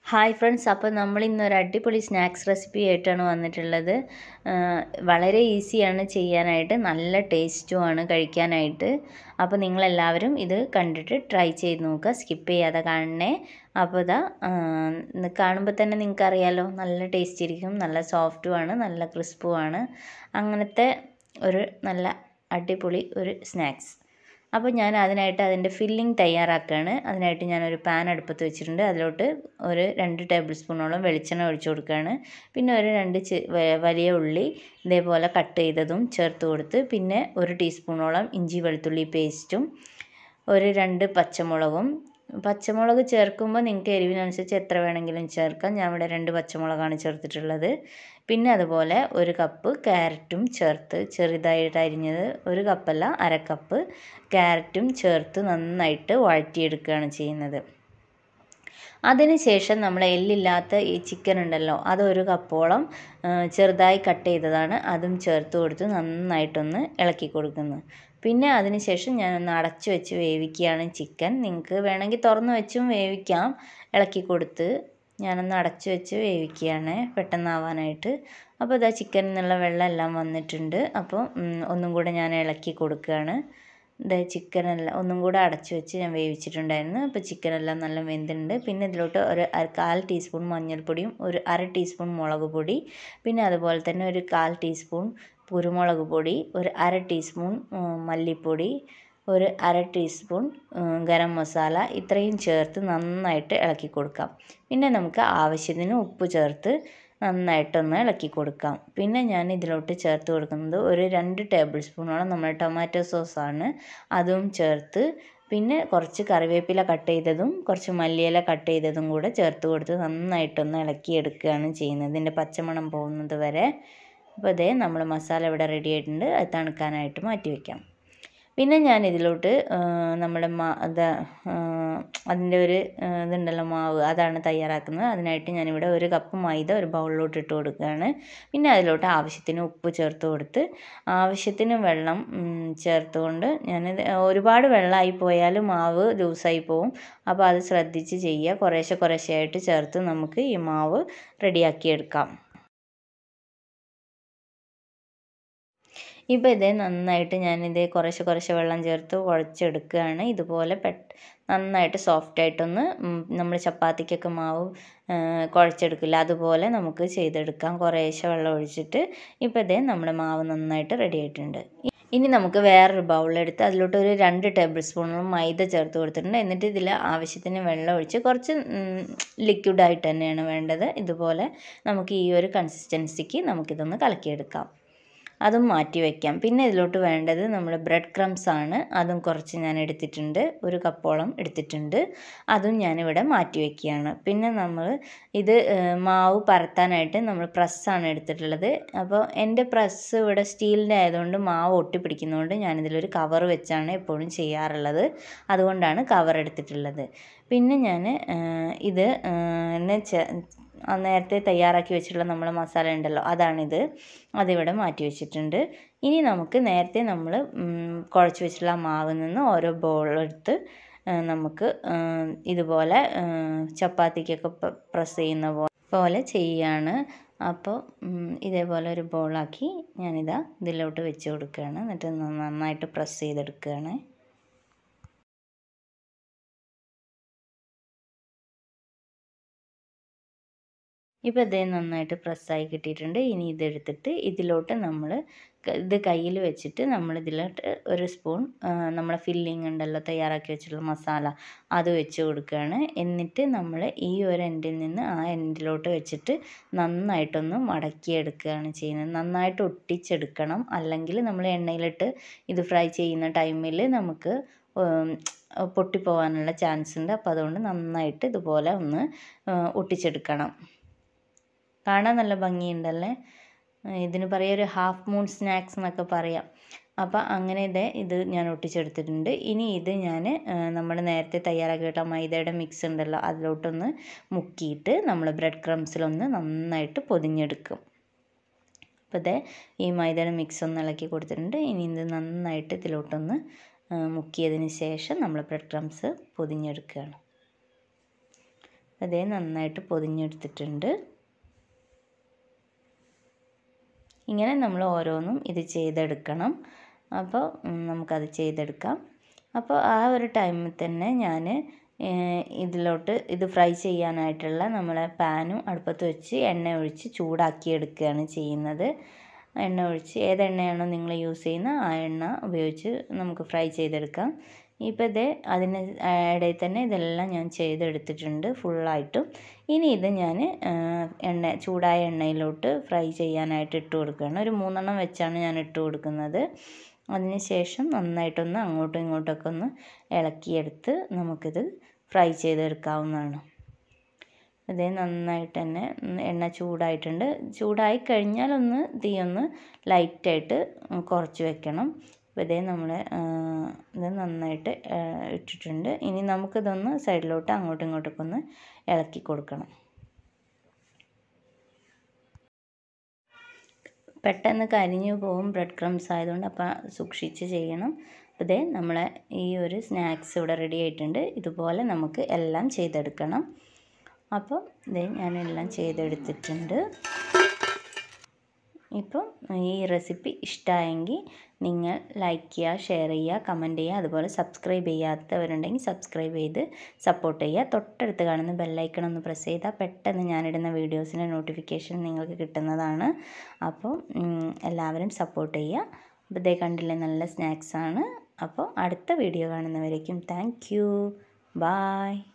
hi friends അപ്പോൾ നമ്മൾ ഇന്നൊരു അടിപൊളി സ്നാക്സ് റെസിപ്പി ആയിട്ടാണ് വന്നിട്ടുള്ളത് വളരെ ഈസിയാണ് ചെയ്യാനായിട്ട് നല്ല ടേസ്റ്റുമാണ് കഴിക്കാനായിട്ട് അപ്പോൾ നിങ്ങളെല്ലാവരും ഇത് കണ്ടിട്ട് ട്രൈ ചെയ്ത് നോക്കുക സ്കിപ്പ് ചെയ്യാതെ കാണണേ അപ്പോൾ ഇതാ കാണുമ്പോൾ തന്നെ നിങ്ങൾക്ക് അറിയാലോ നല്ല ടേസ്റ്റ് ഇരിക്കും നല്ല സോഫ്റ്റുമാണ് നല്ല ക്രിസ്പുമാണ് അങ്ങനത്തെ ഒരു നല്ല അടിപൊളി ഒരു സ്നാക്സ് അപ്പോൾ ഞാൻ അതിനായിട്ട് അതിൻ്റെ ഫില്ലിംഗ് തയ്യാറാക്കുകയാണ് അതിനായിട്ട് ഞാനൊരു പാൻ അടുപ്പത്ത് വെച്ചിട്ടുണ്ട് അതിലോട്ട് ഒരു രണ്ട് ടേബിൾ സ്പൂണോളം വെളിച്ചെണ്ണ ഒഴിച്ചു കൊടുക്കുകയാണ് പിന്നെ ഒരു രണ്ട് വലിയ ഉള്ളി ഇതേപോലെ കട്ട് ചെയ്തതും ചേർത്ത് കൊടുത്ത് പിന്നെ ഒരു ടീസ്പൂണോളം ഇഞ്ചി വെളുത്തുള്ളി പേസ്റ്റും ഒരു രണ്ട് പച്ചമുളകും പച്ചമുളക് ചേർക്കുമ്പോൾ നിങ്ങൾക്ക് എരിവിനനുസരിച്ച് എത്ര വേണമെങ്കിലും ചേർക്കാം ഞാൻ ഇവിടെ രണ്ട് പച്ചമുളകാണ് ചേർത്തിട്ടുള്ളത് പിന്നെ അതുപോലെ ഒരു കപ്പ് ക്യാരറ്റും ചേർത്ത് ചെറുതായിട്ട് അരിഞ്ഞത് ഒരു കപ്പല്ല അര കപ്പ് ക്യാരറ്റും ചേർത്ത് നന്നായിട്ട് വഴറ്റിയെടുക്കുകയാണ് ചെയ്യുന്നത് അതിനുശേഷം നമ്മൾ എല്ലില്ലാത്ത ഈ ചിക്കൻ ഉണ്ടല്ലോ അതൊരു കപ്പോളം ചെറുതായി കട്ട് ചെയ്തതാണ് അതും ചേർത്ത് കൊടുത്ത് നന്നായിട്ടൊന്ന് ഇളക്കി കൊടുക്കുന്നു പിന്നെ അതിനുശേഷം ഞാനൊന്ന് അടച്ചു വെച്ച് വേവിക്കുകയാണ് ചിക്കൻ നിങ്ങൾക്ക് വേണമെങ്കിൽ തുറന്ന് വെച്ചും വേവിക്കാം ഇളക്കി കൊടുത്ത് ഞാനൊന്ന് അടച്ചു വെച്ച് വേവിക്കുകയാണ് പെട്ടെന്നാവാനായിട്ട് അപ്പോൾ ഇതാ ചിക്കനിൽ നിന്നുള്ള വെള്ളം എല്ലാം വന്നിട്ടുണ്ട് അപ്പോൾ ഒന്നും കൂടെ ഞാൻ ഇളക്കി കൊടുക്കുകയാണ് ഇതാ ചിക്കനെല്ലാം ഒന്നും കൂടെ അടച്ചു വെച്ച് ഞാൻ വേവിച്ചിട്ടുണ്ടായിരുന്നു അപ്പോൾ ചിക്കനെല്ലാം നല്ല വെന്തിട്ടുണ്ട് പിന്നെ ഇതിലോട്ട് ഒരു കാൽ ടീസ്പൂൺ മഞ്ഞൾപ്പൊടിയും ഒരു അര ടീസ്പൂൺ മുളക് പൊടി പിന്നെ അതുപോലെ തന്നെ ഒരു കാൽ ടീസ്പൂൺ കുരുമുളക് പൊടി ഒരു അര ടീസ്പൂൺ മല്ലിപ്പൊടി ഒരു അര ടീസ്പൂൺ ഗരം മസാല ഇത്രയും ചേർത്ത് നന്നായിട്ട് ഇളക്കി കൊടുക്കാം പിന്നെ നമുക്ക് ആവശ്യത്തിന് ഉപ്പ് ചേർത്ത് നന്നായിട്ടൊന്ന് ഇളക്കി കൊടുക്കാം പിന്നെ ഞാൻ ഇതിലോട്ട് ചേർത്ത് കൊടുക്കുന്നത് ഒരു രണ്ട് ടേബിൾ സ്പൂണോളം നമ്മുടെ ടൊമാറ്റോ സോസാണ് അതും ചേർത്ത് പിന്നെ കുറച്ച് കറിവേപ്പില കട്ട് ചെയ്തതും കുറച്ച് മല്ലിയില കട്ട് ചെയ്തതും കൂടെ ചേർത്ത് കൊടുത്ത് നന്നായിട്ടൊന്ന് ഇളക്കിയെടുക്കുകയാണ് ചെയ്യുന്നത് ഇതിൻ്റെ പച്ചമണം പോകുന്നത് വരെ അപ്പോൾ അതേ നമ്മൾ മസാല ഇവിടെ റെഡി ആയിട്ടുണ്ട് അത് തണുക്കാനായിട്ട് മാറ്റി വയ്ക്കാം പിന്നെ ഞാൻ ഇതിലോട്ട് നമ്മുടെ മാ അത് അതിൻ്റെ ഒരു ഇതുണ്ടല്ലോ മാവ് അതാണ് തയ്യാറാക്കുന്നത് അതിനായിട്ട് ഞാനിവിടെ ഒരു കപ്പ് മൈദ ഒരു ബൗളിലോട്ട് ഇട്ട് കൊടുക്കുകയാണ് പിന്നെ അതിലോട്ട് ആവശ്യത്തിന് ഉപ്പ് ചേർത്ത് കൊടുത്ത് ആവശ്യത്തിന് വെള്ളം ചേർത്തുകൊണ്ട് ഞാൻ ഒരുപാട് വെള്ളമായി പോയാൽ മാവ് ലൂസായി പോവും അപ്പോൾ അത് ശ്രദ്ധിച്ച് ചെയ്യുക കുറേശ്ശെ കുറേശ്ശെയായിട്ട് ചേർത്ത് നമുക്ക് ഈ മാവ് റെഡിയാക്കിയെടുക്കാം ഇപ്പോൾ ഇതേ നന്നായിട്ട് ഞാനിത് കുറേശ്ശെ കുറേശ്ശെ വെള്ളം ചേർത്ത് കുഴച്ചെടുക്കുകയാണ് ഇതുപോലെ പെട്ട് നന്നായിട്ട് സോഫ്റ്റായിട്ടൊന്ന് നമ്മൾ ചപ്പാത്തിക്കൊക്കെ മാവ് കുഴച്ചെടുക്കില്ല അതുപോലെ നമുക്ക് ചെയ്തെടുക്കാം കുറേശ്ശെ വെള്ളം ഒഴിച്ചിട്ട് ഇപ്പോൾ ഇതേ നമ്മുടെ മാവ് നന്നായിട്ട് റെഡി ആയിട്ടുണ്ട് ഇനി നമുക്ക് വേറൊരു ബൗളെടുത്ത് അതിലോട്ട് ഒരു രണ്ട് ടേബിൾ സ്പൂണോളം മൈദ ചേർത്ത് കൊടുത്തിട്ടുണ്ട് എന്നിട്ട് ഇതിൽ ആവശ്യത്തിന് വെള്ളം ഒഴിച്ച് കുറച്ച് ലിക്വിഡായിട്ട് തന്നെയാണ് വേണ്ടത് ഇതുപോലെ നമുക്ക് ഈ ഒരു കൺസിസ്റ്റൻസിക്ക് നമുക്കിതൊന്ന് കലക്കിയെടുക്കാം അതും മാറ്റി വയ്ക്കാം പിന്നെ ഇതിലോട്ട് വേണ്ടത് നമ്മൾ ബ്രെഡ് ക്രംസ് ആണ് അതും കുറച്ച് ഞാൻ എടുത്തിട്ടുണ്ട് ഒരു കപ്പോളം എടുത്തിട്ടുണ്ട് അതും ഞാനിവിടെ മാറ്റി വയ്ക്കുകയാണ് പിന്നെ നമ്മൾ ഇത് മാവ് പരത്താനായിട്ട് നമ്മൾ പ്രസ്സാണ് എടുത്തിട്ടുള്ളത് അപ്പോൾ എൻ്റെ പ്രസ് ഇവിടെ സ്റ്റീലിൻ്റെ ആയതുകൊണ്ട് മാവ് ഒട്ടിപ്പിടിക്കുന്നതുകൊണ്ട് ഞാനിതിലൊരു കവർ വെച്ചാണ് എപ്പോഴും ചെയ്യാറുള്ളത് അതുകൊണ്ടാണ് കവർ എടുത്തിട്ടുള്ളത് പിന്നെ ഞാൻ ഇത് എന്നെ നേരത്തെ തയ്യാറാക്കി വെച്ചിട്ടുള്ള നമ്മളെ മസാല ഉണ്ടല്ലോ അതാണിത് അതിവിടെ മാറ്റി വെച്ചിട്ടുണ്ട് ഇനി നമുക്ക് നേരത്തെ നമ്മൾ കുഴച്ച് വെച്ചിട്ടുള്ള മാവിൽ നിന്ന് ഓരോ ബോളെടുത്ത് നമുക്ക് ഇതുപോലെ ചപ്പാത്തിക്കൊക്കെ പ്രസ് ചെയ്യുന്ന പോലെ ചെയ്യാണ് അപ്പോൾ ഇതേപോലെ ഒരു ബോളാക്കി ഞാനിതാ ഇതിലോട്ട് വെച്ച് കൊടുക്കുകയാണ് എന്നിട്ട് നന്നായിട്ട് പ്രസ് ചെയ്തെടുക്കുകയാണ് ഇപ്പോൾ ഇതേ നന്നായിട്ട് പ്രസ്സായി കിട്ടിയിട്ടുണ്ട് ഇനി ഇതെടുത്തിട്ട് ഇതിലോട്ട് നമ്മൾ ഇത് കയ്യിൽ വെച്ചിട്ട് നമ്മൾ ഇതിലോട്ട് ഒരു സ്പൂൺ നമ്മളെ ഫില്ലിംഗ് ഉണ്ടല്ലോ തയ്യാറാക്കി വെച്ചിട്ടുള്ള മസാല അത് വെച്ച് കൊടുക്കുകയാണ് എന്നിട്ട് നമ്മൾ ഈ ഒരു എൻഡിൽ നിന്ന് ആ എൻഡിലോട്ട് വെച്ചിട്ട് നന്നായിട്ടൊന്ന് മടക്കിയെടുക്കുകയാണ് ചെയ്യുന്നത് നന്നായിട്ട് ഒട്ടിച്ചെടുക്കണം അല്ലെങ്കിൽ നമ്മൾ എണ്ണയിലിട്ട് ഇത് ഫ്രൈ ചെയ്യുന്ന ടൈമിൽ നമുക്ക് പൊട്ടിപ്പോകാനുള്ള ചാൻസ് ഉണ്ട് അപ്പോൾ അതുകൊണ്ട് നന്നായിട്ട് ഇതുപോലെ ഒന്ന് ഒട്ടിച്ചെടുക്കണം കാണാൻ നല്ല ഭംഗിയുണ്ടല്ലേ ഇതിന് പറയുക ഒരു ഹാഫ് മൂൺ സ്നാക്സ് എന്നൊക്കെ പറയാം അപ്പോൾ അങ്ങനെ ഇതേ ഇത് ഞാൻ ഒട്ടിച്ചെടുത്തിട്ടുണ്ട് ഇനി ഇത് ഞാൻ നമ്മൾ നേരത്തെ തയ്യാറാക്കിയിട്ട മൈദയുടെ മിക്സ് ഉണ്ടല്ലോ അതിലോട്ടൊന്ന് മുക്കിയിട്ട് നമ്മൾ ബ്രെഡ് ക്രംസിലൊന്ന് നന്നായിട്ട് പൊതിഞ്ഞെടുക്കും അപ്പോൾ ഇതേ ഈ മൈദയുടെ മിക്സ് ഒന്ന് ഇളക്കി കൊടുത്തിട്ടുണ്ട് ഇനി ഇത് നന്നായിട്ട് ഇതിലോട്ടൊന്ന് മുക്കിയതിന് ശേഷം നമ്മൾ ബ്രെഡ് ക്രംസ് പൊതിഞ്ഞെടുക്കുകയാണ് അതേ നന്നായിട്ട് പൊതിഞ്ഞെടുത്തിട്ടുണ്ട് ഇങ്ങനെ നമ്മൾ ഓരോന്നും ഇത് ചെയ്തെടുക്കണം അപ്പോൾ നമുക്കത് ചെയ്തെടുക്കാം അപ്പോൾ ആ ഒരു ടൈമിൽ തന്നെ ഞാൻ ഇതിലോട്ട് ഇത് ഫ്രൈ ചെയ്യാനായിട്ടുള്ള നമ്മളെ പാനും അടുപ്പത്ത് വെച്ച് എണ്ണ ഒഴിച്ച് ചൂടാക്കി എടുക്കുകയാണ് ചെയ്യുന്നത് എണ്ണ ഒഴിച്ച് ഏത് എണ്ണയാണോ നിങ്ങൾ യൂസ് ചെയ്യുന്ന ആ എണ്ണ ഉപയോഗിച്ച് നമുക്ക് ഫ്രൈ ചെയ്തെടുക്കാം ഇപ്പോൾ ഇത് അതിന് ഇടയിൽ തന്നെ ഇതെല്ലാം ഞാൻ ചെയ്തെടുത്തിട്ടുണ്ട് ഫുള്ളായിട്ടും ഇനി ഇത് ഞാൻ എണ്ണ ചൂടായ എണ്ണയിലോട്ട് ഫ്രൈ ചെയ്യാനായിട്ട് ഇട്ട് കൊടുക്കുകയാണ് ഒരു മൂന്നെണ്ണം വെച്ചാണ് ഞാൻ ഇട്ട് കൊടുക്കുന്നത് അതിന് ശേഷം നന്നായിട്ടൊന്ന് അങ്ങോട്ടും ഇങ്ങോട്ടൊക്കെ ഒന്ന് ഇളക്കിയെടുത്ത് നമുക്കിത് ഫ്രൈ ചെയ്തെടുക്കാവുന്നതാണ് അതേ നന്നായിട്ട് തന്നെ എണ്ണ ചൂടായിട്ടുണ്ട് ചൂടായി കഴിഞ്ഞാൽ ഒന്ന് തീ ഒന്ന് ലൈറ്റായിട്ട് കുറച്ച് വെക്കണം അപ്പോൾ ഇതേ നമ്മൾ ഇത് നന്നായിട്ട് ഇട്ടിട്ടുണ്ട് ഇനി നമുക്കിതൊന്ന് സൈഡിലോട്ട് അങ്ങോട്ടും ഇങ്ങോട്ടൊക്കെ ഒന്ന് ഇളക്കി കൊടുക്കണം പെട്ടെന്ന് കരിഞ്ഞു പോകും ബ്രെഡ് ക്രംസ് ആയതുകൊണ്ട് അപ്പോൾ സൂക്ഷിച്ച് ചെയ്യണം അപ്പോൾ ഇതേ നമ്മളെ ഈ ഒരു സ്നാക്സ് ഇവിടെ റെഡി ആയിട്ടുണ്ട് ഇതുപോലെ നമുക്ക് എല്ലാം ചെയ്തെടുക്കണം അപ്പോൾ ഇതേ ഞാനെല്ലാം ചെയ്തെടുത്തിട്ടുണ്ട് ഇപ്പം ഈ റെസിപ്പി ഇഷ്ടമായെങ്കിൽ നിങ്ങൾ ലൈക്ക് ചെയ്യുക ഷെയർ ചെയ്യുക കമൻറ്റ് ചെയ്യുക അതുപോലെ സബ്സ്ക്രൈബ് ചെയ്യാത്തവരുണ്ടെങ്കിൽ സബ്സ്ക്രൈബ് ചെയ്ത് സപ്പോർട്ട് ചെയ്യുക തൊട്ടടുത്ത് കാണുന്ന ബെല്ലൈക്കൺ ഒന്ന് പ്രസ് ചെയ്താൽ പെട്ടെന്ന് ഞാനിടുന്ന വീഡിയോസിൻ്റെ നോട്ടിഫിക്കേഷൻ നിങ്ങൾക്ക് കിട്ടുന്നതാണ് അപ്പോൾ എല്ലാവരും സപ്പോർട്ട് ചെയ്യുക അപ്പോൾ ഇതേ കണ്ടില്ലേ നല്ല സ്നാക്സാണ് അപ്പോൾ അടുത്ത വീഡിയോ കാണുന്നവരേക്കും താങ്ക് യു ബായ്